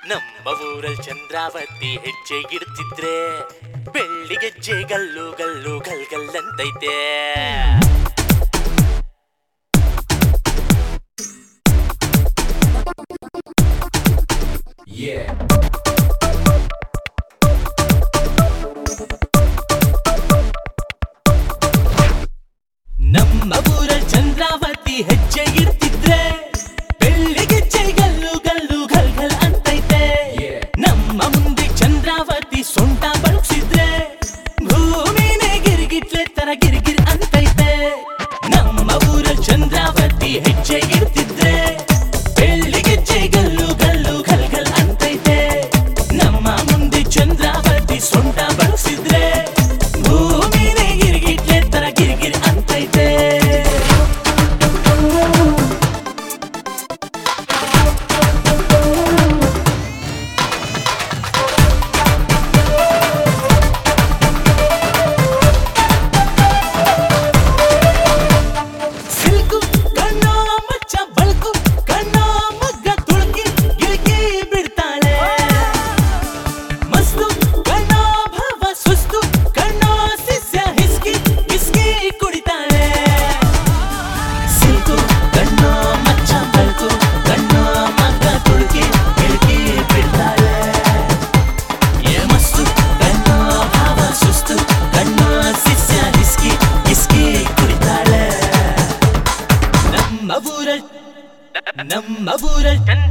ನಮ್ಮ ಊರಲ್ ಚಂದ್ರಾವತಿ ಹೆಜ್ಜೆ ಇಡ್ತಿದ್ರೆ ಬೆಳ್ಳಿಗೆಜ್ಜೆ ಗಲ್ಲು ಗಲ್ಲು ಗಲ್ ಗಲ್ಲಂತೈತೆ ನಮ್ಮ ಊರಲ್ ಚಂದ್ರಾವತಿ ಹೆಜ್ಜೆ ಇಡ್ತಿದ್ರೆ ಬೆಳ್ಳಿಗೆಜ್ಜೆ ಗಲ್ಲು ಗಲ್ಲು ಗಲ್ ಗಲ್ ಅಂತೈತೆ ನಮ್ಮ ಮುಂದೆ ಚಂದ್ರಾವತಿ ಸೊಂಟ ಬಳಸಿದ್ರೆ ಭೂಮಿನೇ ಗಿರ್ಗಿಟ್ಲೆ ತರ ಗಿರ್ಗಿರ್ ಅಂತೈತೆ ನಮ್ಮ ಊರಲ್ ಚಂದ್ರಾವತಿ ಹೆಜ್ಜೆ ಇಡ್ತಿದ್ರೆ ಬೆಳ್ಳಿಗೆಜ್ಜೆ ಗಲ್ಲು ಗಲ್ಲು ಗಲ್ ಗಲ್ ಅಂತೈತೆ ನಮ್ಮ ಮುಂದೆ ಚಂದ್ರಾವತಿ ಸೊಂಟ ಬಳಸಿದ್ರೆ ಭೂಮಿನೇ ಗಿರ್ಗಿಟ್ಲೆ ತರ ಗಿರ್ಗಿರ್ ಅಂತೈತೆ ಸಿಲ್ಕು ಕಣ್ಣೋ ಮಚ್ಚ ಬಳ್ಕು ಕಣ್ಣೋ ಮಗ್ಗ ತುಳುಕಿ ಗಿಲ್ಕಿ ಬಿಡ್ತಾಳೆ ಮಸ್ತು ಕಣ್ಣೋ ಭಾವ ಸುಸ್ತು ಕಣ್ಣೋ ಶಿಷ್ಯ ಹಿಸ್ಕಿ ಹಿಸ್ಕಿ ಕುಡಿತಾಳೆ ಸಿಲ್ಕು ಕಣ್ಣೋ ಮಚ್ಚ ಬಳ್ಕು ಕಣ್ಣೋ ಮಗ್ಗ ತುಳುಕಿ ಗಿಲ್ಕಿ ಬಿಡ್ತಾಳೆ ಏ ಮಸ್ತು ಕಣ್ಣೋ ಭಾವ ಸುಸ್ತು ಕಣ್ಣೋ ಶಿಷ್ಯ ಹಿಸ್ಕಿ ಹಿಸ್ಕಿ ಕುಡಿತಾಳೆ ನಮ್ಮ ಊರ ನಮ್ಮ ಊರ